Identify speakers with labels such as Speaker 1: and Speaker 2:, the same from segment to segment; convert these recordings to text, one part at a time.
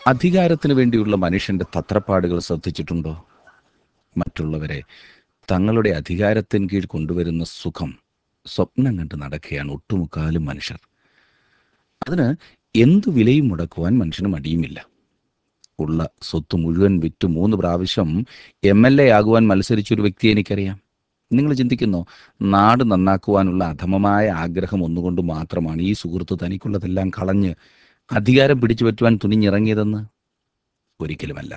Speaker 1: അധികാരത്തിന് വേണ്ടിയുള്ള മനുഷ്യന്റെ തത്രപ്പാടുകൾ ശ്രദ്ധിച്ചിട്ടുണ്ടോ മറ്റുള്ളവരെ തങ്ങളുടെ അധികാരത്തിന് കീഴ് കൊണ്ടുവരുന്ന സുഖം സ്വപ്നം കണ്ട് നടക്കുകയാണ് ഒട്ടുമുക്കാലും മനുഷ്യർ അതിന് എന്തു വിലയും മുടക്കുവാൻ മനുഷ്യന് മടിയുമില്ല ഉള്ള സ്വത്ത് മുഴുവൻ വിറ്റ് മൂന്ന് പ്രാവശ്യം എം എൽ എ ആകുവാൻ മത്സരിച്ചൊരു വ്യക്തിയെ എനിക്കറിയാം നിങ്ങൾ ചിന്തിക്കുന്നോ നാട് നന്നാക്കുവാനുള്ള അധമമായ ആഗ്രഹം ഒന്നുകൊണ്ട് മാത്രമാണ് ഈ സുഹൃത്ത് തനിക്കുള്ളതെല്ലാം കളഞ്ഞ് അധികാരം പിടിച്ചു പറ്റുവാൻ തുനിഞ്ഞിറങ്ങിയതെന്ന് ഒരിക്കലുമല്ല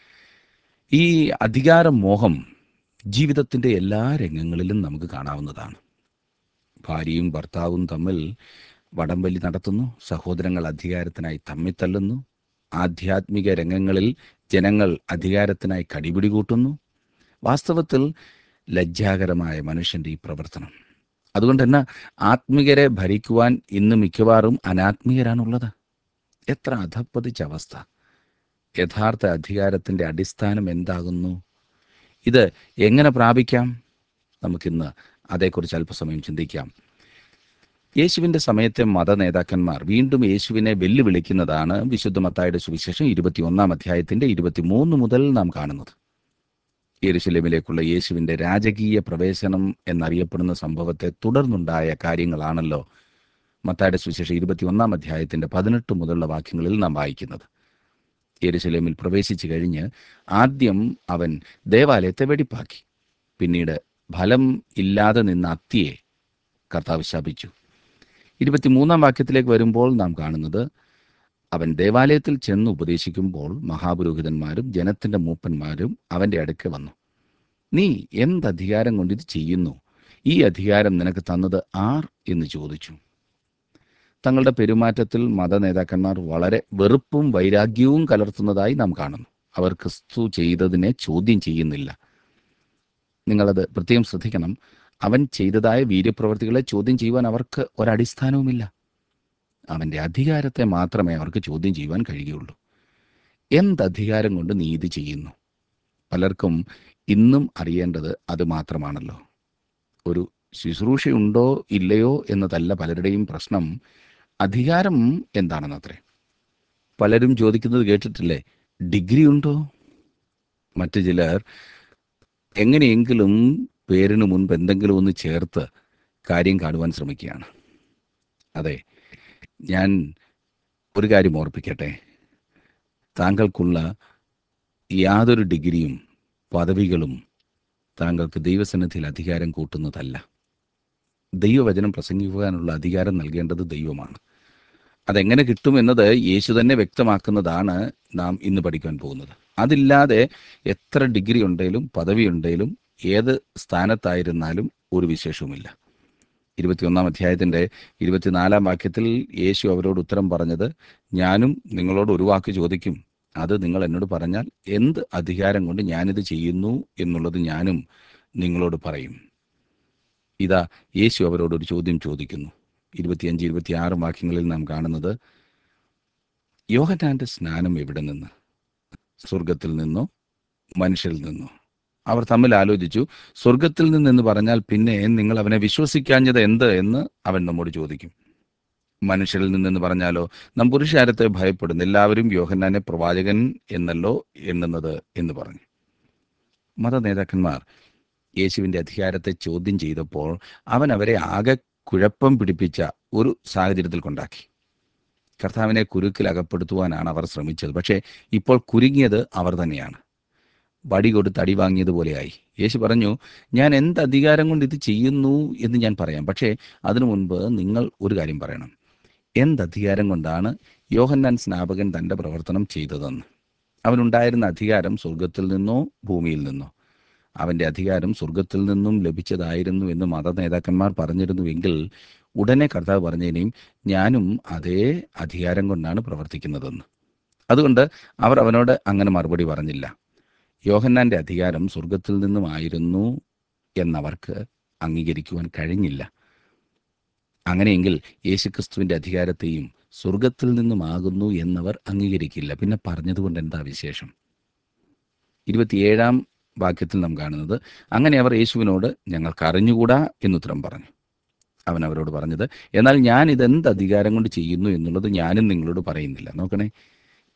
Speaker 1: ഈ അധികാര മോഹം ജീവിതത്തിൻ്റെ എല്ലാ രംഗങ്ങളിലും നമുക്ക് കാണാവുന്നതാണ് ഭാര്യയും ഭർത്താവും തമ്മിൽ വടംവലി നടത്തുന്നു സഹോദരങ്ങൾ അധികാരത്തിനായി തമ്മിൽ തല്ലുന്നു ആധ്യാത്മിക രംഗങ്ങളിൽ ജനങ്ങൾ അധികാരത്തിനായി കടിപിടി കൂട്ടുന്നു വാസ്തവത്തിൽ ലജ്ജാകരമായ മനുഷ്യന്റെ ഈ പ്രവർത്തനം അതുകൊണ്ട് തന്നെ ആത്മികരെ ഭരിക്കുവാൻ ഇന്ന് മിക്കവാറും അനാത്മികരാണുള്ളത് എത്ര അധപ്പതിച്ച അവസ്ഥ യഥാർത്ഥ അധികാരത്തിന്റെ അടിസ്ഥാനം എന്താകുന്നു ഇത് എങ്ങനെ പ്രാപിക്കാം നമുക്കിന്ന് അതേക്കുറിച്ച് അല്പസമയം ചിന്തിക്കാം യേശുവിന്റെ സമയത്തെ മത നേതാക്കന്മാർ വീണ്ടും യേശുവിനെ വെല്ലുവിളിക്കുന്നതാണ് വിശുദ്ധ മത്തായുടെ സുവിശേഷം ഇരുപത്തിയൊന്നാം അധ്യായത്തിന്റെ ഇരുപത്തിമൂന്ന് മുതൽ നാം കാണുന്നത് യെരുശലേമിലേക്കുള്ള യേശുവിന്റെ രാജകീയ പ്രവേശനം എന്നറിയപ്പെടുന്ന സംഭവത്തെ തുടർന്നുണ്ടായ കാര്യങ്ങളാണല്ലോ മത്തായുടെ സുവിശേഷം ഇരുപത്തിയൊന്നാം അധ്യായത്തിന്റെ പതിനെട്ട് മുതലുള്ള വാക്യങ്ങളിൽ നാം വായിക്കുന്നത് യെരുശലേമിൽ പ്രവേശിച്ചു കഴിഞ്ഞ് ആദ്യം അവൻ ദേവാലയത്തെ വെടിപ്പാക്കി പിന്നീട് ഫലം ഇല്ലാതെ നിന്ന അത്തിയെ കർത്താവ് ശപിച്ചു ഇരുപത്തിമൂന്നാം വാക്യത്തിലേക്ക് വരുമ്പോൾ നാം കാണുന്നത് അവൻ ദേവാലയത്തിൽ ചെന്ന് ഉപദേശിക്കുമ്പോൾ മഹാപുരോഹിതന്മാരും ജനത്തിന്റെ മൂപ്പന്മാരും അവന്റെ അടുക്കെ വന്നു നീ എന്ത് അധികാരം കൊണ്ട് ഇത് ചെയ്യുന്നു ഈ അധികാരം നിനക്ക് തന്നത് ആർ എന്ന് ചോദിച്ചു തങ്ങളുടെ പെരുമാറ്റത്തിൽ മത നേതാക്കന്മാർ വളരെ വെറുപ്പും വൈരാഗ്യവും കലർത്തുന്നതായി നാം കാണുന്നു അവർ ക്രിസ്തു ചെയ്തതിനെ ചോദ്യം ചെയ്യുന്നില്ല നിങ്ങളത് പ്രത്യേകം ശ്രദ്ധിക്കണം അവൻ ചെയ്തതായ വീര്യപ്രവർത്തികളെ ചോദ്യം ചെയ്യുവാൻ അവർക്ക് ഒരടിസ്ഥാനവുമില്ല അവന്റെ അധികാരത്തെ മാത്രമേ അവർക്ക് ചോദ്യം ചെയ്യുവാൻ കഴിയുള്ളൂ എന്ത് അധികാരം കൊണ്ട് നീ ഇത് ചെയ്യുന്നു പലർക്കും ഇന്നും അറിയേണ്ടത് അത് മാത്രമാണല്ലോ ഒരു ശുശ്രൂഷയുണ്ടോ ഇല്ലയോ എന്നതല്ല പലരുടെയും പ്രശ്നം അധികാരം എന്താണെന്നത്രേ പലരും ചോദിക്കുന്നത് കേട്ടിട്ടില്ലേ ഡിഗ്രി ഉണ്ടോ മറ്റു ചിലർ എങ്ങനെയെങ്കിലും പേരിന് മുൻപ് എന്തെങ്കിലും ഒന്ന് ചേർത്ത് കാര്യം കാണുവാൻ ശ്രമിക്കുകയാണ് അതെ ഞാൻ ഒരു കാര്യം ഓർപ്പിക്കട്ടെ താങ്കൾക്കുള്ള യാതൊരു ഡിഗ്രിയും പദവികളും താങ്കൾക്ക് ദൈവസന്നിധിയിൽ അധികാരം കൂട്ടുന്നതല്ല ദൈവവചനം പ്രസംഗിക്കുവാനുള്ള അധികാരം നൽകേണ്ടത് ദൈവമാണ് അതെങ്ങനെ കിട്ടുമെന്നത് യേശു തന്നെ വ്യക്തമാക്കുന്നതാണ് നാം ഇന്ന് പഠിക്കാൻ പോകുന്നത് അതില്ലാതെ എത്ര ഡിഗ്രി ഉണ്ടെങ്കിലും പദവി ഉണ്ടെങ്കിലും ഏത് സ്ഥാനത്തായിരുന്നാലും ഒരു വിശേഷവുമില്ല ഇരുപത്തിയൊന്നാം അധ്യായത്തിന്റെ ഇരുപത്തിനാലാം വാക്യത്തിൽ യേശു അവരോട് ഉത്തരം പറഞ്ഞത് ഞാനും നിങ്ങളോട് ഒരു വാക്ക് ചോദിക്കും അത് നിങ്ങൾ എന്നോട് പറഞ്ഞാൽ എന്ത് അധികാരം കൊണ്ട് ഞാനിത് ചെയ്യുന്നു എന്നുള്ളത് ഞാനും നിങ്ങളോട് പറയും ഇതാ യേശു അവരോട് ഒരു ചോദ്യം ചോദിക്കുന്നു ഇരുപത്തിയഞ്ച് ഇരുപത്തിയാറ് വാക്യങ്ങളിൽ നാം കാണുന്നത് യോഹനാന്റെ സ്നാനം എവിടെ നിന്ന് സ്വർഗത്തിൽ നിന്നോ മനുഷ്യരിൽ നിന്നോ അവർ തമ്മിൽ ആലോചിച്ചു സ്വർഗത്തിൽ നിന്നെന്ന് പറഞ്ഞാൽ പിന്നെ നിങ്ങൾ അവനെ വിശ്വസിക്കാഞ്ഞത് എന്ത് എന്ന് അവൻ നമ്മോട് ചോദിക്കും മനുഷ്യരിൽ നിന്നെന്ന് പറഞ്ഞാലോ നാം പുരുഷാരത്തെ ഭയപ്പെടുന്നു എല്ലാവരും യോഹന്നാനെ പ്രവാചകൻ എന്നല്ലോ എണ്ണുന്നത് എന്ന് പറഞ്ഞു മത നേതാക്കന്മാർ യേശുവിന്റെ അധികാരത്തെ ചോദ്യം ചെയ്തപ്പോൾ അവൻ അവരെ ആകെ കുഴപ്പം പിടിപ്പിച്ച ഒരു സാഹചര്യത്തിൽ കൊണ്ടാക്കി കർത്താവിനെ കുരുക്കിൽ അകപ്പെടുത്തുവാനാണ് അവർ ശ്രമിച്ചത് പക്ഷേ ഇപ്പോൾ കുരുങ്ങിയത് അവർ തന്നെയാണ് വടി കൊടുത്ത് അടി വാങ്ങിയതുപോലെയായി യേശു പറഞ്ഞു ഞാൻ എന്ത് അധികാരം കൊണ്ട് ഇത് ചെയ്യുന്നു എന്ന് ഞാൻ പറയാം പക്ഷേ അതിനു മുൻപ് നിങ്ങൾ ഒരു കാര്യം പറയണം എന്ത് അധികാരം കൊണ്ടാണ് യോഹന്നാൻ സ്നാപകൻ തൻ്റെ പ്രവർത്തനം ചെയ്തതെന്ന് അവനുണ്ടായിരുന്ന അധികാരം സ്വർഗത്തിൽ നിന്നോ ഭൂമിയിൽ നിന്നോ അവന്റെ അധികാരം സ്വർഗത്തിൽ നിന്നും ലഭിച്ചതായിരുന്നു എന്ന് മത നേതാക്കന്മാർ പറഞ്ഞിരുന്നുവെങ്കിൽ ഉടനെ കർത്താവ് പറഞ്ഞതിനെയും ഞാനും അതേ അധികാരം കൊണ്ടാണ് പ്രവർത്തിക്കുന്നതെന്ന് അതുകൊണ്ട് അവർ അവനോട് അങ്ങനെ മറുപടി പറഞ്ഞില്ല യോഹന്നാന്റെ അധികാരം സ്വർഗത്തിൽ നിന്നുമായിരുന്നു എന്നവർക്ക് അംഗീകരിക്കുവാൻ കഴിഞ്ഞില്ല അങ്ങനെയെങ്കിൽ യേശുക്രിസ്തുവിന്റെ അധികാരത്തെയും സ്വർഗത്തിൽ നിന്നുമാകുന്നു എന്നവർ അംഗീകരിക്കില്ല പിന്നെ പറഞ്ഞതുകൊണ്ട് എന്താ വിശേഷം ഇരുപത്തിയേഴാം വാക്യത്തിൽ നാം കാണുന്നത് അങ്ങനെ അവർ യേശുവിനോട് ഞങ്ങൾക്ക് അറിഞ്ഞുകൂടാ എന്നുത്തരം പറഞ്ഞു അവൻ അവരോട് പറഞ്ഞത് എന്നാൽ ഞാൻ ഇതെന്ത് അധികാരം കൊണ്ട് ചെയ്യുന്നു എന്നുള്ളത് ഞാനും നിങ്ങളോട് പറയുന്നില്ല നോക്കണേ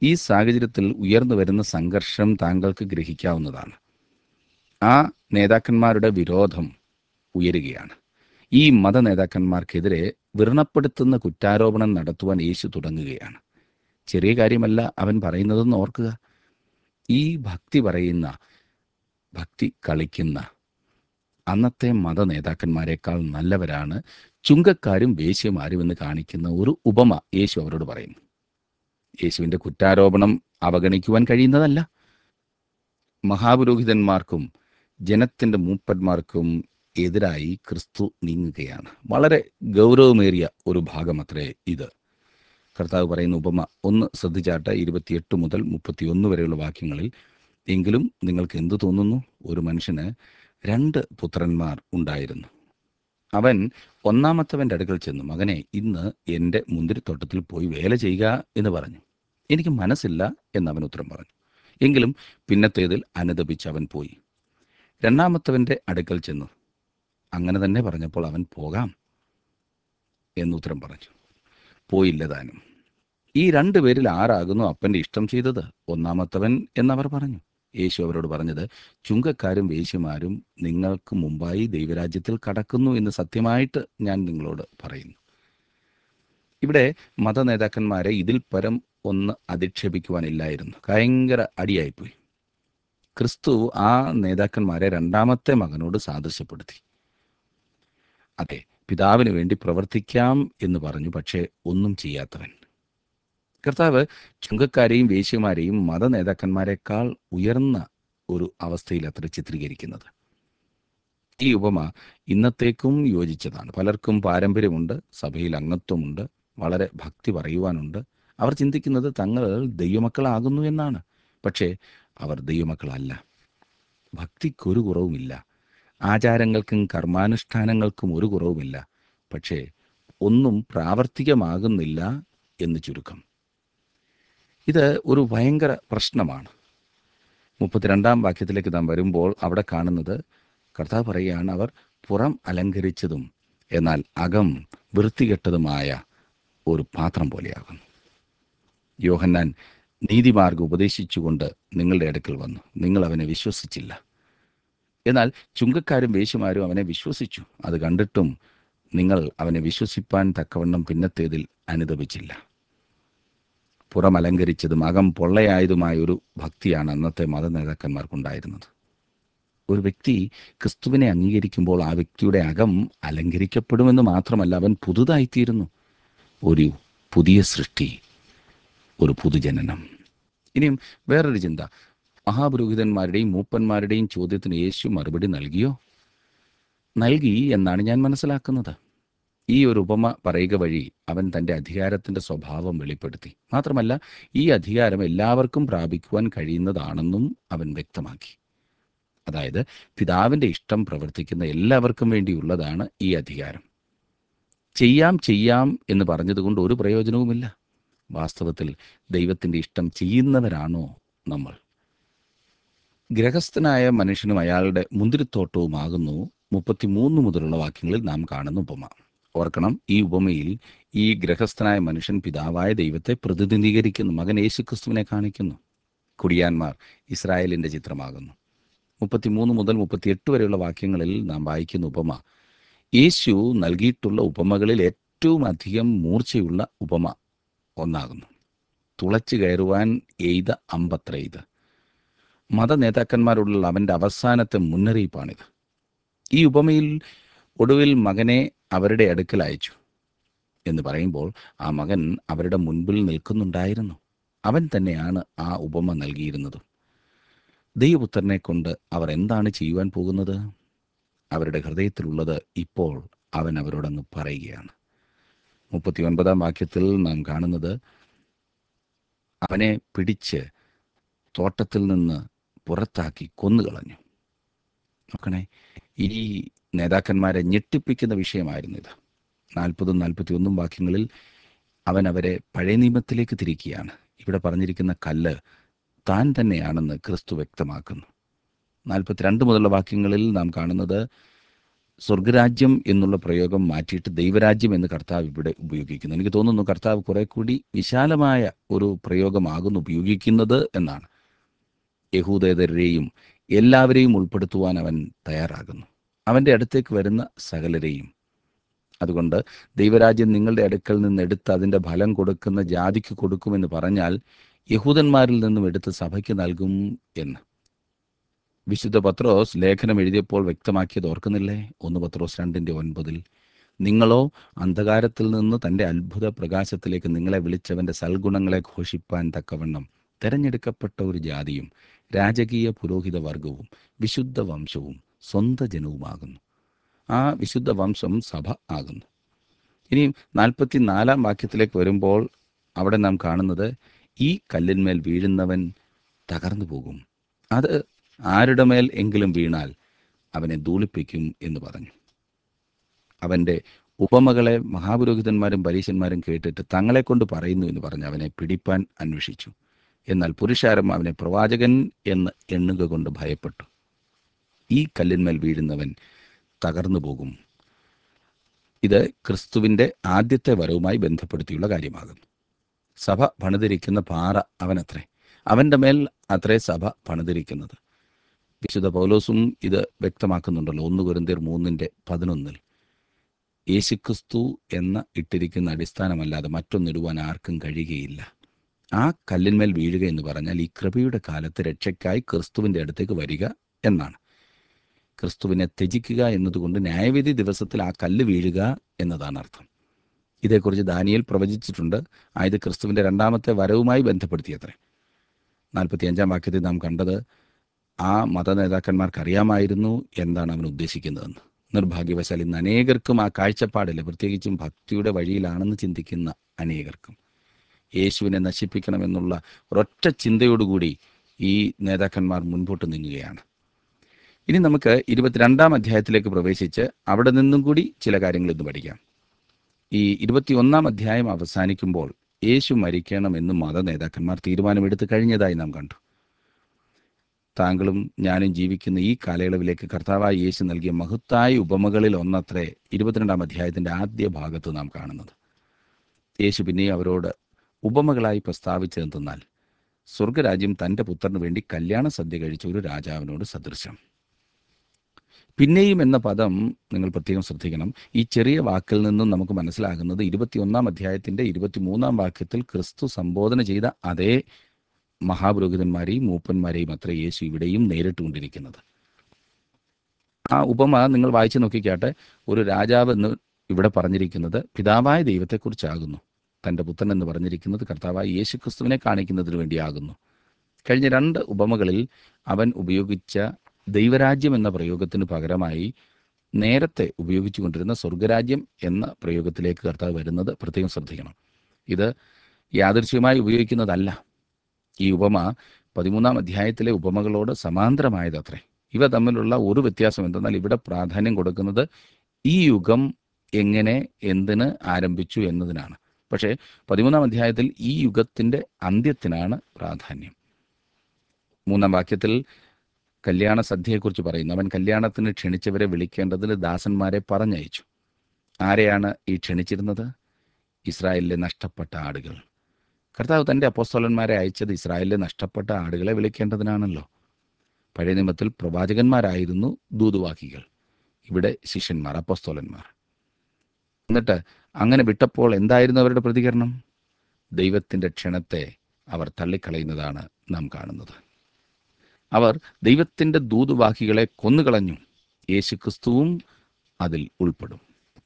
Speaker 1: ഈ സാഹചര്യത്തിൽ ഉയർന്നു വരുന്ന സംഘർഷം താങ്കൾക്ക് ഗ്രഹിക്കാവുന്നതാണ് ആ നേതാക്കന്മാരുടെ വിരോധം ഉയരുകയാണ് ഈ മത നേതാക്കന്മാർക്കെതിരെ വ്രണപ്പെടുത്തുന്ന കുറ്റാരോപണം നടത്തുവാൻ യേശു തുടങ്ങുകയാണ് ചെറിയ കാര്യമല്ല അവൻ പറയുന്നതെന്ന് ഓർക്കുക ഈ ഭക്തി പറയുന്ന ഭക്തി കളിക്കുന്ന അന്നത്തെ മത നേതാക്കന്മാരെക്കാൾ നല്ലവരാണ് ചുങ്കക്കാരും വേശ്യമാരും എന്ന് കാണിക്കുന്ന ഒരു ഉപമ യേശു അവരോട് പറയുന്നു യേശുവിൻ്റെ കുറ്റാരോപണം അവഗണിക്കുവാൻ കഴിയുന്നതല്ല മഹാപുരോഹിതന്മാർക്കും ജനത്തിൻ്റെ മൂപ്പന്മാർക്കും എതിരായി ക്രിസ്തു നീങ്ങുകയാണ് വളരെ ഗൗരവമേറിയ ഒരു ഭാഗമത്രേ ഇത് കർത്താവ് പറയുന്ന ഉപമ ഒന്ന് ശ്രദ്ധിച്ചാട്ട് ഇരുപത്തിയെട്ട് മുതൽ മുപ്പത്തിയൊന്ന് വരെയുള്ള വാക്യങ്ങളിൽ എങ്കിലും നിങ്ങൾക്ക് എന്തു തോന്നുന്നു ഒരു മനുഷ്യന് രണ്ട് പുത്രന്മാർ ഉണ്ടായിരുന്നു അവൻ ഒന്നാമത്തവൻ്റെ അടുക്കൽ ചെന്നു മകനെ ഇന്ന് എൻ്റെ മുന്തിരിത്തോട്ടത്തിൽ പോയി വേല ചെയ്യുക എന്ന് പറഞ്ഞു എനിക്ക് മനസ്സില്ല എന്ന് അവൻ ഉത്തരം പറഞ്ഞു എങ്കിലും പിന്നത്തേതിൽ അനുദപിച്ച് അവൻ പോയി രണ്ടാമത്തവൻ്റെ അടുക്കൽ ചെന്നു അങ്ങനെ തന്നെ പറഞ്ഞപ്പോൾ അവൻ പോകാം എന്നുത്തരം പറഞ്ഞു പോയില്ല താനും ഈ രണ്ടു പേരിൽ ആരാകുന്നു അപ്പൻ്റെ ഇഷ്ടം ചെയ്തത് ഒന്നാമത്തവൻ എന്നവർ പറഞ്ഞു യേശു അവരോട് പറഞ്ഞത് ചുങ്കക്കാരും വേശ്യമാരും നിങ്ങൾക്ക് മുമ്പായി ദൈവരാജ്യത്തിൽ കടക്കുന്നു എന്ന് സത്യമായിട്ട് ഞാൻ നിങ്ങളോട് പറയുന്നു ഇവിടെ മത നേതാക്കന്മാരെ ഇതിൽ പരം ഒന്ന് അധിക്ഷേപിക്കുവാനില്ലായിരുന്നു ഭയങ്കര അടിയായിപ്പോയി ക്രിസ്തു ആ നേതാക്കന്മാരെ രണ്ടാമത്തെ മകനോട് സാദൃശ്യപ്പെടുത്തി അതെ പിതാവിന് വേണ്ടി പ്രവർത്തിക്കാം എന്ന് പറഞ്ഞു പക്ഷേ ഒന്നും ചെയ്യാത്തവൻ കർത്താവ് ചുങ്കക്കാരെയും വേശ്യമാരെയും മത നേതാക്കന്മാരെക്കാൾ ഉയർന്ന ഒരു അവസ്ഥയിൽ അത്ര ചിത്രീകരിക്കുന്നത് ഈ ഉപമ ഇന്നത്തേക്കും യോജിച്ചതാണ് പലർക്കും പാരമ്പര്യമുണ്ട് സഭയിൽ അംഗത്വമുണ്ട് വളരെ ഭക്തി പറയുവാനുണ്ട് അവർ ചിന്തിക്കുന്നത് തങ്ങൾ ദൈവമക്കളാകുന്നു എന്നാണ് പക്ഷേ അവർ ദൈവമക്കളല്ല ഭക്തിക്കൊരു കുറവുമില്ല ആചാരങ്ങൾക്കും കർമാനുഷ്ഠാനങ്ങൾക്കും ഒരു കുറവുമില്ല പക്ഷേ ഒന്നും പ്രാവർത്തികമാകുന്നില്ല എന്ന് ചുരുക്കം ഇത് ഒരു ഭയങ്കര പ്രശ്നമാണ് മുപ്പത്തിരണ്ടാം വാക്യത്തിലേക്ക് നാം വരുമ്പോൾ അവിടെ കാണുന്നത് കർത്താവ് പറയുകയാണ് അവർ പുറം അലങ്കരിച്ചതും എന്നാൽ അകം വൃത്തികെട്ടതുമായ ഒരു പാത്രം പോലെയാകുന്നു യോഹന്നാൻ നീതിമാർഗം ഉപദേശിച്ചുകൊണ്ട് നിങ്ങളുടെ അടുക്കൽ വന്നു നിങ്ങൾ അവനെ വിശ്വസിച്ചില്ല എന്നാൽ ചുങ്കക്കാരും വേശ്യമാരും അവനെ വിശ്വസിച്ചു അത് കണ്ടിട്ടും നിങ്ങൾ അവനെ വിശ്വസിപ്പാൻ തക്കവണ്ണം പിന്നത്തേതിൽ അനുദപിച്ചില്ല പുറം അലങ്കരിച്ചതും അകം പൊള്ളയായതുമായ ഒരു ഭക്തിയാണ് അന്നത്തെ മത നേതാക്കന്മാർക്കുണ്ടായിരുന്നത് ഒരു വ്യക്തി ക്രിസ്തുവിനെ അംഗീകരിക്കുമ്പോൾ ആ വ്യക്തിയുടെ അകം അലങ്കരിക്കപ്പെടുമെന്ന് മാത്രമല്ല അവൻ പുതുതായിത്തീരുന്നു ഒരു പുതിയ സൃഷ്ടി ഒരു പുതുജനനം ഇനിയും വേറൊരു ചിന്ത മഹാപുരോഹിതന്മാരുടെയും മൂപ്പന്മാരുടെയും ചോദ്യത്തിന് യേശു മറുപടി നൽകിയോ നൽകി എന്നാണ് ഞാൻ മനസ്സിലാക്കുന്നത് ഈ ഒരു ഉപമ പറയുക വഴി അവൻ തൻ്റെ അധികാരത്തിൻ്റെ സ്വഭാവം വെളിപ്പെടുത്തി മാത്രമല്ല ഈ അധികാരം എല്ലാവർക്കും പ്രാപിക്കുവാൻ കഴിയുന്നതാണെന്നും അവൻ വ്യക്തമാക്കി അതായത് പിതാവിൻ്റെ ഇഷ്ടം പ്രവർത്തിക്കുന്ന എല്ലാവർക്കും വേണ്ടിയുള്ളതാണ് ഈ അധികാരം ചെയ്യാം ചെയ്യാം എന്ന് പറഞ്ഞതുകൊണ്ട് ഒരു പ്രയോജനവുമില്ല വാസ്തവത്തിൽ ദൈവത്തിൻ്റെ ഇഷ്ടം ചെയ്യുന്നവരാണോ നമ്മൾ ഗ്രഹസ്ഥനായ മനുഷ്യനും അയാളുടെ മുന്തിരിത്തോട്ടവുമാകുന്നു മുപ്പത്തിമൂന്ന് മുതലുള്ള വാക്യങ്ങളിൽ നാം കാണുന്ന ഉപമ ഓർക്കണം ഈ ഉപമയിൽ ഈ ഗ്രഹസ്ഥനായ മനുഷ്യൻ പിതാവായ ദൈവത്തെ പ്രതിനിധീകരിക്കുന്നു മകൻ യേശുക്രിസ്തുവിനെ കാണിക്കുന്നു കുടിയാന്മാർ ഇസ്രായേലിൻ്റെ ചിത്രമാകുന്നു മുപ്പത്തിമൂന്ന് മുതൽ മുപ്പത്തിയെട്ട് വരെയുള്ള വാക്യങ്ങളിൽ നാം വായിക്കുന്ന ഉപമ യേശു നൽകിയിട്ടുള്ള ഉപമകളിൽ ഏറ്റവും അധികം മൂർച്ചയുള്ള ഉപമ ഒന്നാകുന്നു തുളച്ചു കയറുവാൻ എയ്ത അമ്പത്ര ഇത് മത നേതാക്കന്മാരോടുള്ള അവൻ്റെ അവസാനത്തെ മുന്നറിയിപ്പാണിത് ഈ ഉപമയിൽ ഒടുവിൽ മകനെ അവരുടെ അടുക്കൽ അയച്ചു എന്ന് പറയുമ്പോൾ ആ മകൻ അവരുടെ മുൻപിൽ നിൽക്കുന്നുണ്ടായിരുന്നു അവൻ തന്നെയാണ് ആ ഉപമ നൽകിയിരുന്നത് ദൈവപുത്രനെ കൊണ്ട് അവർ എന്താണ് ചെയ്യുവാൻ പോകുന്നത് അവരുടെ ഹൃദയത്തിലുള്ളത് ഇപ്പോൾ അവൻ അവരോടങ്ങ് പറയുകയാണ് മുപ്പത്തി ഒൻപതാം വാക്യത്തിൽ നാം കാണുന്നത് അവനെ പിടിച്ച് തോട്ടത്തിൽ നിന്ന് പുറത്താക്കി കൊന്നുകളഞ്ഞു നോക്കണേ ഈ നേതാക്കന്മാരെ ഞെട്ടിപ്പിക്കുന്ന വിഷയമായിരുന്നു ഇത് നാൽപ്പതും നാൽപ്പത്തി ഒന്നും വാക്യങ്ങളിൽ അവൻ അവരെ പഴയ നിയമത്തിലേക്ക് തിരിക്കുകയാണ് ഇവിടെ പറഞ്ഞിരിക്കുന്ന കല്ല് താൻ തന്നെയാണെന്ന് ക്രിസ്തു വ്യക്തമാക്കുന്നു നാൽപ്പത്തിരണ്ട് മുതലുള്ള വാക്യങ്ങളിൽ നാം കാണുന്നത് സ്വർഗരാജ്യം എന്നുള്ള പ്രയോഗം മാറ്റിയിട്ട് ദൈവരാജ്യം എന്ന് കർത്താവ് ഇവിടെ ഉപയോഗിക്കുന്നു എനിക്ക് തോന്നുന്നു കർത്താവ് കുറെ കൂടി വിശാലമായ ഒരു പ്രയോഗമാകുന്നു ഉപയോഗിക്കുന്നത് എന്നാണ് യഹൂദേതരെയും എല്ലാവരെയും ഉൾപ്പെടുത്തുവാൻ അവൻ തയ്യാറാകുന്നു അവൻ്റെ അടുത്തേക്ക് വരുന്ന സകലരെയും അതുകൊണ്ട് ദൈവരാജ്യം നിങ്ങളുടെ അടുക്കൽ നിന്ന് എടുത്ത് അതിൻ്റെ ഫലം കൊടുക്കുന്ന ജാതിക്ക് കൊടുക്കുമെന്ന് പറഞ്ഞാൽ യഹൂദന്മാരിൽ നിന്നും എടുത്ത് സഭയ്ക്ക് നൽകും എന്ന് വിശുദ്ധ പത്രോസ് ലേഖനം എഴുതിയപ്പോൾ വ്യക്തമാക്കിയത് ഓർക്കുന്നില്ലേ ഒന്ന് പത്രോസ് രണ്ടിൻ്റെ ഒൻപതിൽ നിങ്ങളോ അന്ധകാരത്തിൽ നിന്ന് തൻ്റെ അത്ഭുത പ്രകാശത്തിലേക്ക് നിങ്ങളെ വിളിച്ചവൻ്റെ സൽഗുണങ്ങളെ ഘോഷിപ്പാൻ തക്കവണ്ണം തെരഞ്ഞെടുക്കപ്പെട്ട ഒരു ജാതിയും രാജകീയ പുരോഹിത വർഗവും വിശുദ്ധ വംശവും സ്വന്ത ജനവുമാകുന്നു ആ വിശുദ്ധ വംശം സഭ ആകുന്നു ഇനി നാൽപ്പത്തി നാലാം വാക്യത്തിലേക്ക് വരുമ്പോൾ അവിടെ നാം കാണുന്നത് ഈ കല്ലിന്മേൽ വീഴുന്നവൻ തകർന്നു പോകും അത് ആരുടെ മേൽ എങ്കിലും വീണാൽ അവനെ ധൂളിപ്പിക്കും എന്ന് പറഞ്ഞു അവൻ്റെ ഉപമകളെ മഹാപുരോഹിതന്മാരും പരീശന്മാരും കേട്ടിട്ട് തങ്ങളെ കൊണ്ട് പറയുന്നു എന്ന് പറഞ്ഞ് അവനെ പിടിപ്പാൻ അന്വേഷിച്ചു എന്നാൽ പുരുഷാരം അവനെ പ്രവാചകൻ എന്ന് എണ്ണുക കൊണ്ട് ഭയപ്പെട്ടു ഈ കല്ലിന്മേൽ വീഴുന്നവൻ തകർന്നു പോകും ഇത് ക്രിസ്തുവിൻ്റെ ആദ്യത്തെ വരവുമായി ബന്ധപ്പെടുത്തിയുള്ള കാര്യമാകുന്നു സഭ പണിതിരിക്കുന്ന പാറ അവനത്രേ അവൻ്റെ മേൽ അത്രേ സഭ പണിതിരിക്കുന്നത് വിശുദ്ധ പൗലോസും ഇത് വ്യക്തമാക്കുന്നുണ്ടല്ലോ ഒന്ന് കുരുന്തിർ മൂന്നിൻ്റെ പതിനൊന്നിൽ യേശുക്രിസ്തു എന്ന ഇട്ടിരിക്കുന്ന അടിസ്ഥാനമല്ലാതെ മറ്റൊന്നിടുവാൻ ആർക്കും കഴിയുകയില്ല ആ കല്ലിന്മേൽ വീഴുക എന്ന് പറഞ്ഞാൽ ഈ കൃപയുടെ കാലത്ത് രക്ഷയ്ക്കായി ക്രിസ്തുവിൻ്റെ അടുത്തേക്ക് വരിക എന്നാണ് ക്രിസ്തുവിനെ ത്യജിക്കുക എന്നതുകൊണ്ട് ന്യായവിധി ദിവസത്തിൽ ആ കല്ല് വീഴുക എന്നതാണ് അർത്ഥം ഇതേക്കുറിച്ച് ദാനിയേൽ പ്രവചിച്ചിട്ടുണ്ട് ആയത് ക്രിസ്തുവിൻ്റെ രണ്ടാമത്തെ വരവുമായി ബന്ധപ്പെടുത്തിയത്രേ നാൽപ്പത്തി അഞ്ചാം വാക്യത്തിൽ നാം കണ്ടത് ആ മത നേതാക്കന്മാർക്ക് അറിയാമായിരുന്നു എന്താണ് അവൻ ഉദ്ദേശിക്കുന്നതെന്ന് നിർഭാഗ്യവശാൽ ഇന്ന് അനേകർക്കും ആ കാഴ്ചപ്പാടില്ല പ്രത്യേകിച്ചും ഭക്തിയുടെ വഴിയിലാണെന്ന് ചിന്തിക്കുന്ന അനേകർക്കും യേശുവിനെ നശിപ്പിക്കണമെന്നുള്ള ഒരൊറ്റ ചിന്തയോടുകൂടി ഈ നേതാക്കന്മാർ മുൻപോട്ട് നീങ്ങുകയാണ് ഇനി നമുക്ക് ഇരുപത്തിരണ്ടാം അധ്യായത്തിലേക്ക് പ്രവേശിച്ച് അവിടെ നിന്നും കൂടി ചില കാര്യങ്ങൾ ഇന്ന് പഠിക്കാം ഈ ഇരുപത്തിയൊന്നാം അധ്യായം അവസാനിക്കുമ്പോൾ യേശു മരിക്കണമെന്ന് മത നേതാക്കന്മാർ തീരുമാനമെടുത്ത് കഴിഞ്ഞതായി നാം കണ്ടു താങ്കളും ഞാനും ജീവിക്കുന്ന ഈ കാലയളവിലേക്ക് കർത്താവായ യേശു നൽകിയ മഹത്തായ ഉപമകളിൽ ഒന്നത്രേ ഇരുപത്തിരണ്ടാം അധ്യായത്തിന്റെ ആദ്യ ഭാഗത്ത് നാം കാണുന്നത് യേശു പിന്നെ അവരോട് ഉപമകളായി പ്രസ്താവിച്ചതെന്തെന്നാൽ സ്വർഗരാജ്യം തൻ്റെ പുത്രന് വേണ്ടി കല്യാണ സദ്യ കഴിച്ച ഒരു രാജാവിനോട് സദൃശം പിന്നെയും എന്ന പദം നിങ്ങൾ പ്രത്യേകം ശ്രദ്ധിക്കണം ഈ ചെറിയ വാക്കിൽ നിന്നും നമുക്ക് മനസ്സിലാകുന്നത് ഇരുപത്തിയൊന്നാം അധ്യായത്തിന്റെ ഇരുപത്തിമൂന്നാം വാക്യത്തിൽ ക്രിസ്തു സംബോധന ചെയ്ത അതേ മഹാപുരോഹിതന്മാരെയും മൂപ്പന്മാരെയും അത്ര യേശു ഇവിടെയും നേരിട്ടുകൊണ്ടിരിക്കുന്നത് ആ ഉപമ നിങ്ങൾ വായിച്ചു നോക്കിക്കാട്ടെ ഒരു രാജാവ് എന്ന് ഇവിടെ പറഞ്ഞിരിക്കുന്നത് പിതാവായ ദൈവത്തെക്കുറിച്ചാകുന്നു തൻ്റെ പുത്രൻ എന്ന് പറഞ്ഞിരിക്കുന്നത് കർത്താവായ യേശു ക്രിസ്തുവിനെ കാണിക്കുന്നതിന് വേണ്ടിയാകുന്നു കഴിഞ്ഞ രണ്ട് ഉപമകളിൽ അവൻ ഉപയോഗിച്ച ദൈവരാജ്യം എന്ന പ്രയോഗത്തിന് പകരമായി നേരത്തെ ഉപയോഗിച്ചുകൊണ്ടിരുന്ന സ്വർഗരാജ്യം എന്ന പ്രയോഗത്തിലേക്ക് കർത്താവ് വരുന്നത് പ്രത്യേകം ശ്രദ്ധിക്കണം ഇത് യാദൃശ്യമായി ഉപയോഗിക്കുന്നതല്ല ഈ ഉപമ പതിമൂന്നാം അധ്യായത്തിലെ ഉപമകളോട് സമാന്തരമായതത്രേ ഇവ തമ്മിലുള്ള ഒരു വ്യത്യാസം എന്തെന്നാൽ ഇവിടെ പ്രാധാന്യം കൊടുക്കുന്നത് ഈ യുഗം എങ്ങനെ എന്തിന് ആരംഭിച്ചു എന്നതിനാണ് പക്ഷേ പതിമൂന്നാം അധ്യായത്തിൽ ഈ യുഗത്തിന്റെ അന്ത്യത്തിനാണ് പ്രാധാന്യം മൂന്നാം വാക്യത്തിൽ കല്യാണ സദ്യയെക്കുറിച്ച് പറയുന്നു അവൻ കല്യാണത്തിന് ക്ഷണിച്ചവരെ വിളിക്കേണ്ടതിന് ദാസന്മാരെ പറഞ്ഞയച്ചു ആരെയാണ് ഈ ക്ഷണിച്ചിരുന്നത് ഇസ്രായേലിലെ നഷ്ടപ്പെട്ട ആടുകൾ കർത്താവ് തൻ്റെ അപ്പോസ്തോലന്മാരെ അയച്ചത് ഇസ്രായേലിലെ നഷ്ടപ്പെട്ട ആടുകളെ വിളിക്കേണ്ടതിനാണല്ലോ പഴയ നിയമത്തിൽ പ്രവാചകന്മാരായിരുന്നു ദൂതുവാക്കികൾ ഇവിടെ ശിഷ്യന്മാർ അപ്പോസ്തോലന്മാർ എന്നിട്ട് അങ്ങനെ വിട്ടപ്പോൾ എന്തായിരുന്നു അവരുടെ പ്രതികരണം ദൈവത്തിൻ്റെ ക്ഷണത്തെ അവർ തള്ളിക്കളയുന്നതാണ് നാം കാണുന്നത് അവർ ദൈവത്തിൻ്റെ ദൂതുവാക്കികളെ കൊന്നുകളഞ്ഞു യേശു ക്രിസ്തുവും അതിൽ ഉൾപ്പെടും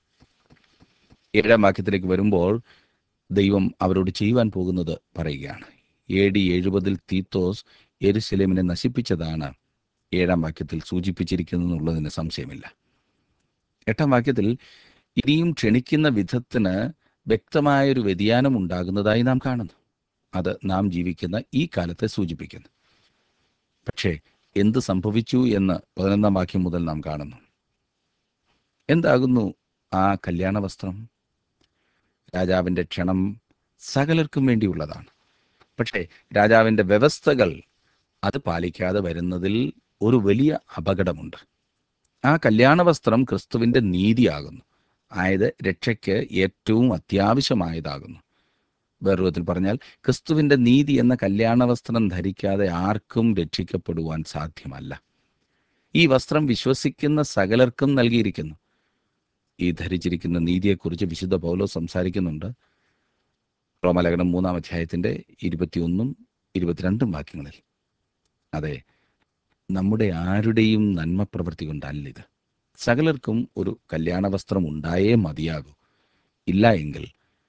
Speaker 1: ഏഴാം വാക്യത്തിലേക്ക് വരുമ്പോൾ ദൈവം അവരോട് ചെയ്യുവാൻ പോകുന്നത് പറയുകയാണ് എ ഡി എഴുപതിൽ തീത്തോസ് എരുസലേമിനെ നശിപ്പിച്ചതാണ് ഏഴാം വാക്യത്തിൽ സൂചിപ്പിച്ചിരിക്കുന്നതെന്നുള്ളതിന് സംശയമില്ല എട്ടാം വാക്യത്തിൽ ഇനിയും ക്ഷണിക്കുന്ന വിധത്തിന് വ്യക്തമായൊരു വ്യതിയാനം ഉണ്ടാകുന്നതായി നാം കാണുന്നു അത് നാം ജീവിക്കുന്ന ഈ കാലത്തെ സൂചിപ്പിക്കുന്നു പക്ഷേ എന്ത് സംഭവിച്ചു എന്ന് പതിനൊന്നാം വാക്യം മുതൽ നാം കാണുന്നു എന്താകുന്നു ആ കല്യാണ വസ്ത്രം രാജാവിൻ്റെ ക്ഷണം സകലർക്കും വേണ്ടിയുള്ളതാണ് പക്ഷേ രാജാവിൻ്റെ വ്യവസ്ഥകൾ അത് പാലിക്കാതെ വരുന്നതിൽ ഒരു വലിയ അപകടമുണ്ട് ആ കല്യാണ വസ്ത്രം ക്രിസ്തുവിൻ്റെ നീതിയാകുന്നു ആയത് രക്ഷയ്ക്ക് ഏറ്റവും അത്യാവശ്യമായതാകുന്നു വേറൊരുവിധത്തിൽ പറഞ്ഞാൽ ക്രിസ്തുവിൻ്റെ നീതി എന്ന കല്യാണ വസ്ത്രം ധരിക്കാതെ ആർക്കും രക്ഷിക്കപ്പെടുവാൻ സാധ്യമല്ല ഈ വസ്ത്രം വിശ്വസിക്കുന്ന സകലർക്കും നൽകിയിരിക്കുന്നു ഈ ധരിച്ചിരിക്കുന്ന നീതിയെക്കുറിച്ച് വിശുദ്ധ പൗലോ സംസാരിക്കുന്നുണ്ട് റോമലേഖനം മൂന്നാം അധ്യായത്തിൻ്റെ ഇരുപത്തിയൊന്നും ഇരുപത്തിരണ്ടും വാക്യങ്ങളിൽ അതെ നമ്മുടെ ആരുടെയും നന്മ പ്രവൃത്തി കൊണ്ടല്ല ഇത് സകലർക്കും ഒരു കല്യാണ വസ്ത്രം ഉണ്ടായേ മതിയാകൂ ഇല്ല എങ്കിൽ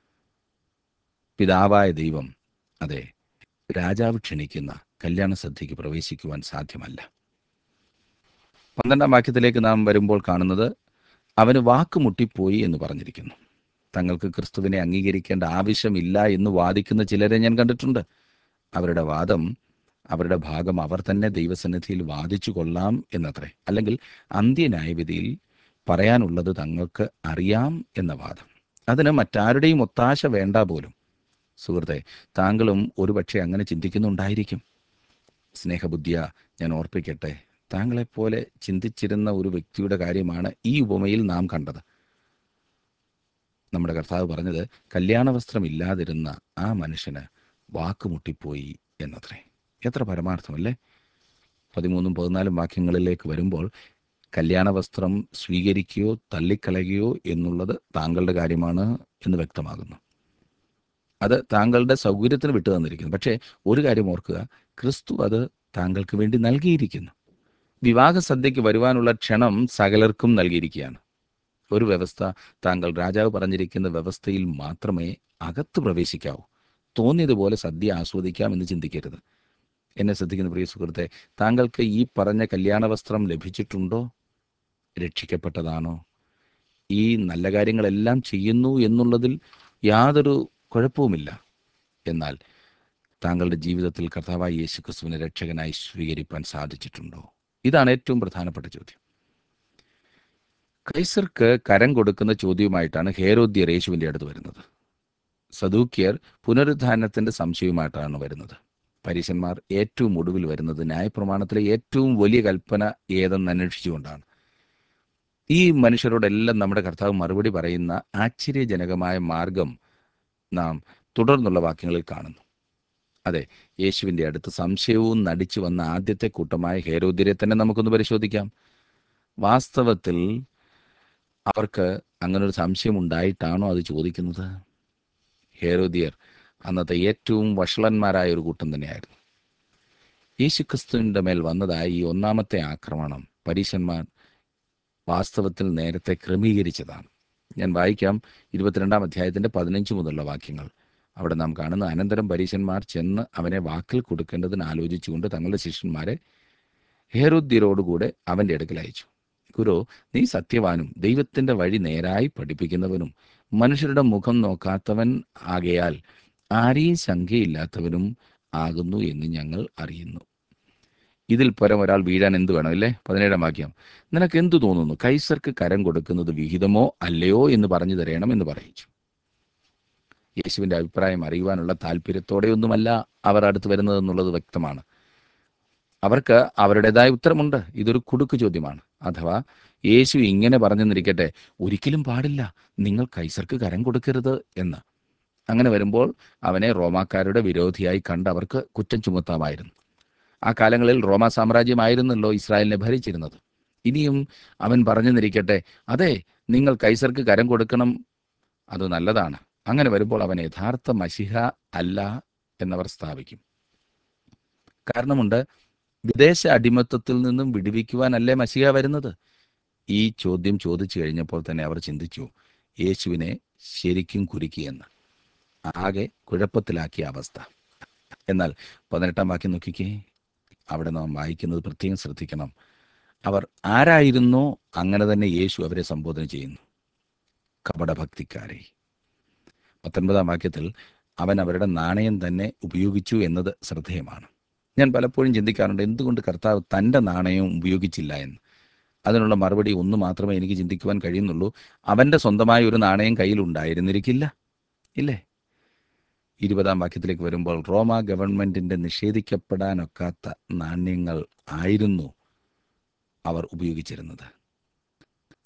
Speaker 1: പിതാവായ ദൈവം അതെ രാജാവ് ക്ഷണിക്കുന്ന കല്യാണ സദ്യയ്ക്ക് പ്രവേശിക്കുവാൻ സാധ്യമല്ല പന്ത്രണ്ടാം വാക്യത്തിലേക്ക് നാം വരുമ്പോൾ കാണുന്നത് അവന് വാക്കുമുട്ടിപ്പോയി എന്ന് പറഞ്ഞിരിക്കുന്നു തങ്ങൾക്ക് ക്രിസ്തുവിനെ അംഗീകരിക്കേണ്ട ആവശ്യമില്ല എന്ന് വാദിക്കുന്ന ചിലരെ ഞാൻ കണ്ടിട്ടുണ്ട് അവരുടെ വാദം അവരുടെ ഭാഗം അവർ തന്നെ ദൈവസന്നിധിയിൽ വാദിച്ചു കൊള്ളാം എന്നത്രേ അല്ലെങ്കിൽ അന്ത്യന്യായവിധിയിൽ പറയാനുള്ളത് തങ്ങൾക്ക് അറിയാം എന്ന വാദം അതിന് മറ്റാരുടെയും ഒത്താശ വേണ്ട പോലും സുഹൃത്തെ താങ്കളും ഒരുപക്ഷെ അങ്ങനെ ചിന്തിക്കുന്നുണ്ടായിരിക്കും സ്നേഹബുദ്ധിയ ഞാൻ ഓർപ്പിക്കട്ടെ താങ്കളെപ്പോലെ ചിന്തിച്ചിരുന്ന ഒരു വ്യക്തിയുടെ കാര്യമാണ് ഈ ഉപമയിൽ നാം കണ്ടത് നമ്മുടെ കർത്താവ് പറഞ്ഞത് കല്യാണ വസ്ത്രം ഇല്ലാതിരുന്ന ആ മനുഷ്യന് വാക്കുമുട്ടിപ്പോയി എന്നത്രേ എത്ര പരമാർത്ഥമല്ലേ പതിമൂന്നും പതിനാലും വാക്യങ്ങളിലേക്ക് വരുമ്പോൾ കല്യാണ വസ്ത്രം സ്വീകരിക്കുകയോ തള്ളിക്കളയുകയോ എന്നുള്ളത് താങ്കളുടെ കാര്യമാണ് എന്ന് വ്യക്തമാകുന്നു അത് താങ്കളുടെ സൗകര്യത്തിന് വിട്ടു തന്നിരിക്കുന്നു പക്ഷേ ഒരു കാര്യം ഓർക്കുക ക്രിസ്തു അത് താങ്കൾക്ക് വേണ്ടി നൽകിയിരിക്കുന്നു വിവാഹ സദ്യയ്ക്ക് വരുവാനുള്ള ക്ഷണം സകലർക്കും നൽകിയിരിക്കുകയാണ് ഒരു വ്യവസ്ഥ താങ്കൾ രാജാവ് പറഞ്ഞിരിക്കുന്ന വ്യവസ്ഥയിൽ മാത്രമേ അകത്ത് പ്രവേശിക്കാവൂ തോന്നിയതുപോലെ സദ്യ ആസ്വദിക്കാം എന്ന് ചിന്തിക്കരുത് എന്നെ ശ്രദ്ധിക്കുന്ന പ്രിയ സുഹൃത്തെ താങ്കൾക്ക് ഈ പറഞ്ഞ കല്യാണ വസ്ത്രം ലഭിച്ചിട്ടുണ്ടോ രക്ഷിക്കപ്പെട്ടതാണോ ഈ നല്ല കാര്യങ്ങളെല്ലാം ചെയ്യുന്നു എന്നുള്ളതിൽ യാതൊരു കുഴപ്പവുമില്ല എന്നാൽ താങ്കളുടെ ജീവിതത്തിൽ കർത്താവായ യേശു ക്രിസ്തുവിനെ രക്ഷകനായി സ്വീകരിപ്പാൻ സാധിച്ചിട്ടുണ്ടോ ഇതാണ് ഏറ്റവും പ്രധാനപ്പെട്ട ചോദ്യം കൈസർക്ക് കരം കൊടുക്കുന്ന ചോദ്യവുമായിട്ടാണ് ഹേരോദ്യർ യേശുവിൻ്റെ അടുത്ത് വരുന്നത് സദൂക്യർ പുനരുദ്ധാനത്തിന്റെ സംശയവുമായിട്ടാണ് വരുന്നത് പരീശന്മാർ ഏറ്റവും ഒടുവിൽ വരുന്നത് ന്യായപ്രമാണത്തിലെ ഏറ്റവും വലിയ കൽപ്പന ഏതെന്ന് അന്വേഷിച്ചുകൊണ്ടാണ് ഈ മനുഷ്യരോടെല്ലാം നമ്മുടെ കർത്താവ് മറുപടി പറയുന്ന ആശ്ചര്യജനകമായ മാർഗം നാം തുടർന്നുള്ള വാക്യങ്ങളിൽ കാണുന്നു അതെ യേശുവിൻ്റെ അടുത്ത് സംശയവും നടിച്ചു വന്ന ആദ്യത്തെ കൂട്ടമായ ഹേരോദ്യരെ തന്നെ നമുക്കൊന്ന് പരിശോധിക്കാം വാസ്തവത്തിൽ അവർക്ക് അങ്ങനൊരു സംശയം ഉണ്ടായിട്ടാണോ അത് ചോദിക്കുന്നത് ഹേരോദിയർ അന്നത്തെ ഏറ്റവും വഷളന്മാരായ ഒരു കൂട്ടം തന്നെയായിരുന്നു യേശുക്രിസ്തുവിൻ്റെ മേൽ വന്നതായ ഈ ഒന്നാമത്തെ ആക്രമണം പരീശന്മാർ വാസ്തവത്തിൽ നേരത്തെ ക്രമീകരിച്ചതാണ് ഞാൻ വായിക്കാം ഇരുപത്തിരണ്ടാം അധ്യായത്തിൻ്റെ പതിനഞ്ച് മുതലുള്ള വാക്യങ്ങൾ അവിടെ നാം കാണുന്ന അനന്തരം പരീശന്മാർ ചെന്ന് അവനെ വാക്കിൽ കൊടുക്കേണ്ടതിന് ആലോചിച്ചുകൊണ്ട് തങ്ങളുടെ ശിഷ്യന്മാരെ ഹേറുദ്യരോടുകൂടെ അവൻ്റെ അടുക്കൽ അയച്ചു ഗുരു നീ സത്യവാനും ദൈവത്തിൻ്റെ വഴി നേരായി പഠിപ്പിക്കുന്നവനും മനുഷ്യരുടെ മുഖം നോക്കാത്തവൻ ആകയാൽ ആരെയും ശങ്കയില്ലാത്തവനും ആകുന്നു എന്ന് ഞങ്ങൾ അറിയുന്നു ഇതിൽ പരം ഒരാൾ വീഴാൻ എന്ത് വേണം അല്ലേ പതിനേഴാം വാക്യം നിനക്ക് എന്തു തോന്നുന്നു കൈസർക്ക് കരം കൊടുക്കുന്നത് വിഹിതമോ അല്ലയോ എന്ന് പറഞ്ഞു തരണം എന്ന് പറയിച്ചു യേശുവിൻ്റെ അഭിപ്രായം അറിയുവാനുള്ള താല്പര്യത്തോടെയൊന്നുമല്ല അവർ അടുത്ത് വരുന്നത് എന്നുള്ളത് വ്യക്തമാണ് അവർക്ക് അവരുടേതായ ഉത്തരമുണ്ട് ഇതൊരു കുടുക്ക് ചോദ്യമാണ് അഥവാ യേശു ഇങ്ങനെ പറഞ്ഞെന്നിരിക്കട്ടെ ഒരിക്കലും പാടില്ല നിങ്ങൾ കൈസർക്ക് കരം കൊടുക്കരുത് എന്ന് അങ്ങനെ വരുമ്പോൾ അവനെ റോമാക്കാരുടെ വിരോധിയായി കണ്ട് അവർക്ക് കുറ്റം ചുമത്താമായിരുന്നു ആ കാലങ്ങളിൽ റോമ സാമ്രാജ്യമായിരുന്നല്ലോ ഇസ്രായേലിനെ ഭരിച്ചിരുന്നത് ഇനിയും അവൻ പറഞ്ഞെന്നിരിക്കട്ടെ അതെ നിങ്ങൾ കൈസർക്ക് കരം കൊടുക്കണം അത് നല്ലതാണ് അങ്ങനെ വരുമ്പോൾ അവൻ യഥാർത്ഥ മഷിഹ അല്ല എന്നവർ സ്ഥാപിക്കും കാരണമുണ്ട് വിദേശ അടിമത്തത്തിൽ നിന്നും വിടുവിക്കുവാനല്ലേ മഷിഹ വരുന്നത് ഈ ചോദ്യം ചോദിച്ചു കഴിഞ്ഞപ്പോൾ തന്നെ അവർ ചിന്തിച്ചു യേശുവിനെ ശരിക്കും കുരുക്കിയെന്ന് ആകെ കുഴപ്പത്തിലാക്കിയ അവസ്ഥ എന്നാൽ പതിനെട്ടാം വാക്യം നോക്കിക്കേ അവിടെ നാം വായിക്കുന്നത് പ്രത്യേകം ശ്രദ്ധിക്കണം അവർ ആരായിരുന്നോ അങ്ങനെ തന്നെ യേശു അവരെ സംബോധന ചെയ്യുന്നു കപടഭക്തിക്കാരെ പത്തൊൻപതാം വാക്യത്തിൽ അവൻ അവരുടെ നാണയം തന്നെ ഉപയോഗിച്ചു എന്നത് ശ്രദ്ധേയമാണ് ഞാൻ പലപ്പോഴും ചിന്തിക്കാറുണ്ട് എന്തുകൊണ്ട് കർത്താവ് തൻ്റെ നാണയവും ഉപയോഗിച്ചില്ല എന്ന് അതിനുള്ള മറുപടി ഒന്ന് മാത്രമേ എനിക്ക് ചിന്തിക്കുവാൻ കഴിയുന്നുള്ളൂ അവൻ്റെ സ്വന്തമായ ഒരു നാണയം കയ്യിൽ ഉണ്ടായിരുന്നിരിക്കില്ല ഇല്ലേ ഇരുപതാം വാക്യത്തിലേക്ക് വരുമ്പോൾ റോമ ഗവൺമെന്റിന്റെ നിഷേധിക്കപ്പെടാനൊക്കാത്ത നാണ്യങ്ങൾ ആയിരുന്നു അവർ ഉപയോഗിച്ചിരുന്നത്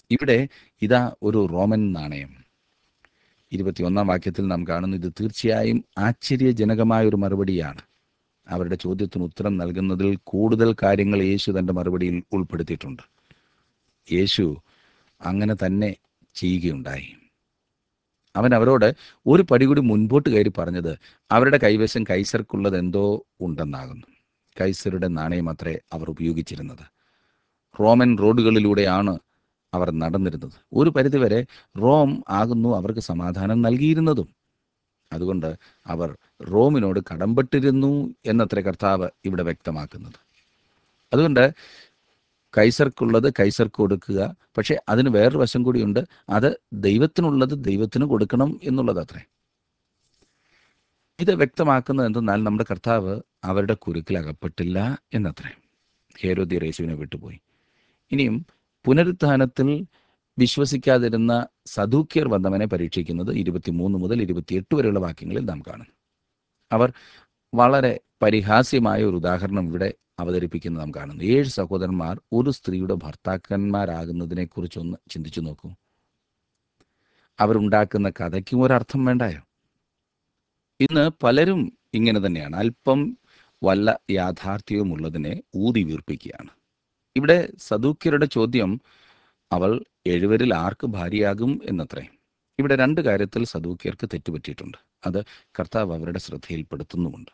Speaker 1: ഇവിടെ ഇതാ ഒരു റോമൻ നാണയം ഇരുപത്തിയൊന്നാം വാക്യത്തിൽ നാം കാണുന്നു ഇത് തീർച്ചയായും ആശ്ചര്യജനകമായ ഒരു മറുപടിയാണ് അവരുടെ ചോദ്യത്തിന് ഉത്തരം നൽകുന്നതിൽ കൂടുതൽ കാര്യങ്ങൾ യേശു തൻ്റെ മറുപടിയിൽ ഉൾപ്പെടുത്തിയിട്ടുണ്ട് യേശു അങ്ങനെ തന്നെ ചെയ്യുകയുണ്ടായി അവൻ അവരോട് ഒരു പടി കൂടി മുൻപോട്ട് കയറി പറഞ്ഞത് അവരുടെ കൈവശം കൈസർക്കുള്ളത് എന്തോ ഉണ്ടെന്നാകുന്നു കൈസരുടെ നാണയം അത്രേ അവർ ഉപയോഗിച്ചിരുന്നത് റോമൻ റോഡുകളിലൂടെയാണ് അവർ നടന്നിരുന്നത് ഒരു പരിധിവരെ റോം ആകുന്നു അവർക്ക് സമാധാനം നൽകിയിരുന്നതും അതുകൊണ്ട് അവർ റോമിനോട് കടംപെട്ടിരുന്നു എന്നത്ര കർത്താവ് ഇവിടെ വ്യക്തമാക്കുന്നത് അതുകൊണ്ട് കൈസർക്കുള്ളത് കൈസർക്ക് കൊടുക്കുക പക്ഷേ അതിന് വേറൊരു വശം കൂടിയുണ്ട് അത് ദൈവത്തിനുള്ളത് ദൈവത്തിന് കൊടുക്കണം എന്നുള്ളത് അത്രേ ഇത് വ്യക്തമാക്കുന്നത് എന്തെന്നാൽ നമ്മുടെ കർത്താവ് അവരുടെ കുരുക്കിൽ അകപ്പെട്ടില്ല എന്നത്രേ ഹേരോദി യേശുവിനെ വിട്ടുപോയി ഇനിയും പുനരുത്ഥാനത്തിൽ വിശ്വസിക്കാതിരുന്ന സദൂക്യർ വന്നവനെ പരീക്ഷിക്കുന്നത് ഇരുപത്തിമൂന്ന് മുതൽ ഇരുപത്തിയെട്ട് വരെയുള്ള വാക്യങ്ങളിൽ നാം കാണുന്നു അവർ വളരെ പരിഹാസ്യമായ ഒരു ഉദാഹരണം ഇവിടെ അവതരിപ്പിക്കുന്നത് നാം കാണുന്നു ഏഴ് സഹോദരന്മാർ ഒരു സ്ത്രീയുടെ ഭർത്താക്കന്മാരാകുന്നതിനെ കുറിച്ചൊന്ന് ചിന്തിച്ചു നോക്കൂ അവരുണ്ടാക്കുന്ന കഥയ്ക്കും ഒരർത്ഥം വേണ്ടായോ ഇന്ന് പലരും ഇങ്ങനെ തന്നെയാണ് അല്പം വല്ല യാഥാർത്ഥ്യവും ഉള്ളതിനെ ഊതി വീർപ്പിക്കുകയാണ് ഇവിടെ സദൂക്യരുടെ ചോദ്യം അവൾ എഴുവരിൽ ആർക്ക് ഭാര്യയാകും എന്നത്രേ ഇവിടെ രണ്ട് കാര്യത്തിൽ സദൂക്യർക്ക് തെറ്റുപറ്റിയിട്ടുണ്ട് അത് കർത്താവ് അവരുടെ ശ്രദ്ധയിൽപ്പെടുത്തുന്നുമുണ്ട്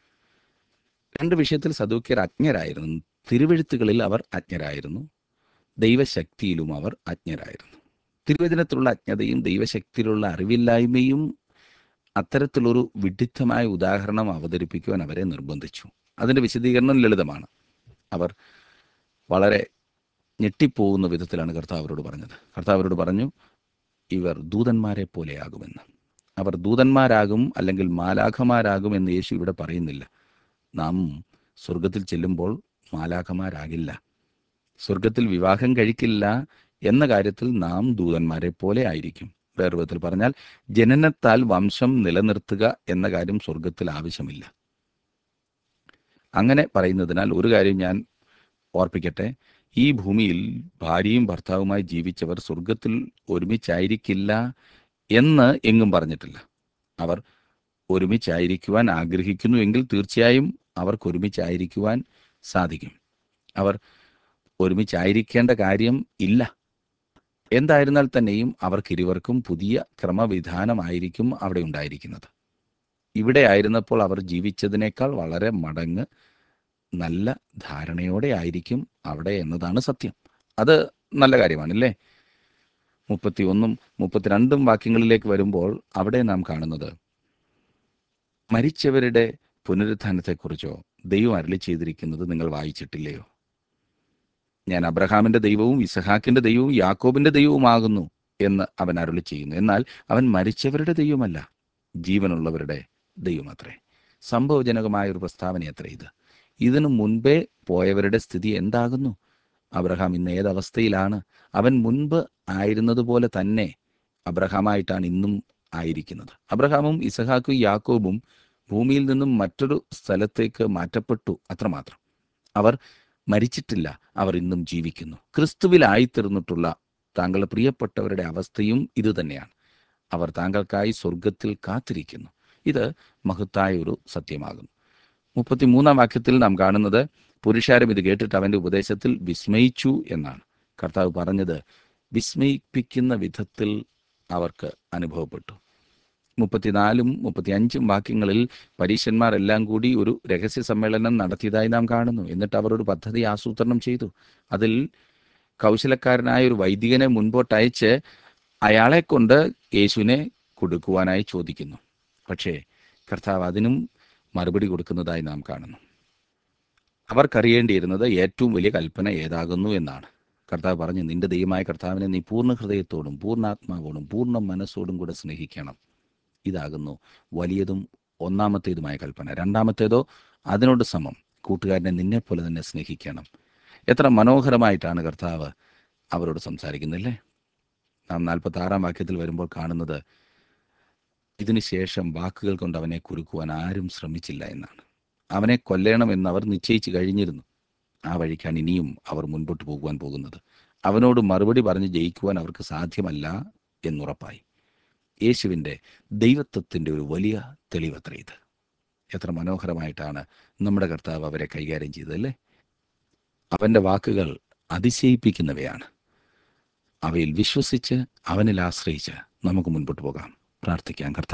Speaker 1: രണ്ട് വിഷയത്തിൽ സദൂക്യർ അജ്ഞരായിരുന്നു തിരുവെഴുത്തുകളിൽ അവർ അജ്ഞരായിരുന്നു ദൈവശക്തിയിലും അവർ അജ്ഞരായിരുന്നു തിരുവചനത്തിലുള്ള അജ്ഞതയും ദൈവശക്തിയിലുള്ള അറിവില്ലായ്മയും അത്തരത്തിലൊരു വിഡിത്തമായ ഉദാഹരണം അവതരിപ്പിക്കുവാൻ അവരെ നിർബന്ധിച്ചു അതിൻ്റെ വിശദീകരണം ലളിതമാണ് അവർ വളരെ ഞെട്ടിപ്പോകുന്ന വിധത്തിലാണ് കർത്താവ് അവരോട് പറഞ്ഞത് കർത്താവ് അവരോട് പറഞ്ഞു ഇവർ ദൂതന്മാരെ പോലെയാകുമെന്ന് അവർ ദൂതന്മാരാകും അല്ലെങ്കിൽ മാലാഖമാരാകും എന്ന് യേശു ഇവിടെ പറയുന്നില്ല നാം സ്വർഗത്തിൽ ചെല്ലുമ്പോൾ മാലാഖമാരാകില്ല സ്വർഗത്തിൽ വിവാഹം കഴിക്കില്ല എന്ന കാര്യത്തിൽ നാം ദൂതന്മാരെ പോലെ ആയിരിക്കും വേറെ വിധത്തിൽ പറഞ്ഞാൽ ജനനത്താൽ വംശം നിലനിർത്തുക എന്ന കാര്യം സ്വർഗത്തിൽ ആവശ്യമില്ല അങ്ങനെ പറയുന്നതിനാൽ ഒരു കാര്യം ഞാൻ ഓർപ്പിക്കട്ടെ ഈ ഭൂമിയിൽ ഭാര്യയും ഭർത്താവുമായി ജീവിച്ചവർ സ്വർഗത്തിൽ ഒരുമിച്ചായിരിക്കില്ല എന്ന് എങ്ങും പറഞ്ഞിട്ടില്ല അവർ ഒരുമിച്ചായിരിക്കുവാൻ ആഗ്രഹിക്കുന്നു എങ്കിൽ തീർച്ചയായും അവർക്ക് ഒരുമിച്ചായിരിക്കുവാൻ സാധിക്കും അവർ ഒരുമിച്ചായിരിക്കേണ്ട കാര്യം ഇല്ല എന്തായിരുന്നാൽ തന്നെയും അവർക്കിരുവർക്കും പുതിയ ക്രമവിധാനമായിരിക്കും അവിടെ ഉണ്ടായിരിക്കുന്നത് ഇവിടെ ആയിരുന്നപ്പോൾ അവർ ജീവിച്ചതിനേക്കാൾ വളരെ മടങ്ങ് നല്ല ധാരണയോടെ ആയിരിക്കും അവിടെ എന്നതാണ് സത്യം അത് നല്ല കാര്യമാണല്ലേ മുപ്പത്തി ഒന്നും മുപ്പത്തിരണ്ടും വാക്യങ്ങളിലേക്ക് വരുമ്പോൾ അവിടെ നാം കാണുന്നത് മരിച്ചവരുടെ പുനരുത്ഥാനത്തെക്കുറിച്ചോ ദൈവം അരളി ചെയ്തിരിക്കുന്നത് നിങ്ങൾ വായിച്ചിട്ടില്ലയോ ഞാൻ അബ്രഹാമിന്റെ ദൈവവും ഇസഹാക്കിന്റെ ദൈവവും യാക്കോബിന്റെ ദൈവവുമാകുന്നു എന്ന് അവൻ അരുളി ചെയ്യുന്നു എന്നാൽ അവൻ മരിച്ചവരുടെ ദൈവമല്ല ജീവനുള്ളവരുടെ ദൈവമത്രേ സംഭവജനകമായ ഒരു പ്രസ്താവന അത്രേ ഇത് ഇതിനു മുൻപേ പോയവരുടെ സ്ഥിതി എന്താകുന്നു അബ്രഹാം ഇന്ന് ഏതവസ്ഥയിലാണ് അവൻ മുൻപ് ആയിരുന്നതുപോലെ തന്നെ അബ്രഹാമായിട്ടാണ് ഇന്നും ആയിരിക്കുന്നത് അബ്രഹാമും ഇസഹാക്കും യാക്കോബും ഭൂമിയിൽ നിന്നും മറ്റൊരു സ്ഥലത്തേക്ക് മാറ്റപ്പെട്ടു അത്രമാത്രം അവർ മരിച്ചിട്ടില്ല അവർ ഇന്നും ജീവിക്കുന്നു ക്രിസ്തുവിലായിത്തീർന്നിട്ടുള്ള താങ്കളുടെ പ്രിയപ്പെട്ടവരുടെ അവസ്ഥയും ഇതുതന്നെയാണ് അവർ താങ്കൾക്കായി സ്വർഗത്തിൽ കാത്തിരിക്കുന്നു ഇത് മഹത്തായ ഒരു സത്യമാകുന്നു മുപ്പത്തിമൂന്നാം വാക്യത്തിൽ നാം കാണുന്നത് പുരുഷാരം ഇത് കേട്ടിട്ട് അവന്റെ ഉപദേശത്തിൽ വിസ്മയിച്ചു എന്നാണ് കർത്താവ് പറഞ്ഞത് വിസ്മയിപ്പിക്കുന്ന വിധത്തിൽ അവർക്ക് അനുഭവപ്പെട്ടു മുപ്പത്തിനാലും മുപ്പത്തിയഞ്ചും വാക്യങ്ങളിൽ പരീശന്മാർ എല്ലാം കൂടി ഒരു രഹസ്യ സമ്മേളനം നടത്തിയതായി നാം കാണുന്നു എന്നിട്ട് അവർ ഒരു പദ്ധതി ആസൂത്രണം ചെയ്തു അതിൽ കൗശലക്കാരനായ ഒരു വൈദികനെ മുൻപോട്ട് അയച്ച് അയാളെ കൊണ്ട് യേശുവിനെ കൊടുക്കുവാനായി ചോദിക്കുന്നു പക്ഷേ കർത്താവ് അതിനും മറുപടി കൊടുക്കുന്നതായി നാം കാണുന്നു അവർക്കറിയേണ്ടിയിരുന്നത് ഏറ്റവും വലിയ കൽപ്പന ഏതാകുന്നു എന്നാണ് കർത്താവ് പറഞ്ഞു നിന്റെ ദൈവമായ കർത്താവിനെ നീ പൂർണ്ണ ഹൃദയത്തോടും പൂർണ്ണാത്മാവോടും പൂർണ്ണ മനസ്സോടും കൂടെ സ്നേഹിക്കണം ഇതാകുന്നു വലിയതും ഒന്നാമത്തേതുമായ കൽപ്പന രണ്ടാമത്തേതോ അതിനോട് സമം കൂട്ടുകാരനെ നിന്നെ പോലെ തന്നെ സ്നേഹിക്കണം എത്ര മനോഹരമായിട്ടാണ് കർത്താവ് അവരോട് സംസാരിക്കുന്നില്ലേ നാം നാൽപ്പത്തി ആറാം വാക്യത്തിൽ വരുമ്പോൾ കാണുന്നത് ഇതിനുശേഷം വാക്കുകൾ കൊണ്ട് അവനെ കുരുക്കുവാൻ ആരും ശ്രമിച്ചില്ല എന്നാണ് അവനെ കൊല്ലണമെന്ന് അവർ നിശ്ചയിച്ചു കഴിഞ്ഞിരുന്നു ആ വഴിക്കാണ് ഇനിയും അവർ മുൻപോട്ട് പോകുവാൻ പോകുന്നത് അവനോട് മറുപടി പറഞ്ഞ് ജയിക്കുവാൻ അവർക്ക് സാധ്യമല്ല എന്നുറപ്പായി യേശുവിൻ്റെ ദൈവത്വത്തിൻ്റെ ഒരു വലിയ തെളിവത്ര ഇത് എത്ര മനോഹരമായിട്ടാണ് നമ്മുടെ കർത്താവ് അവരെ കൈകാര്യം ചെയ്തതല്ലേ അവൻ്റെ വാക്കുകൾ അതിശയിപ്പിക്കുന്നവയാണ് അവയിൽ വിശ്വസിച്ച് അവനിൽ ആശ്രയിച്ച് നമുക്ക് മുൻപോട്ട് പോകാം പ്രാർത്ഥിക്കാം കർത്താവ്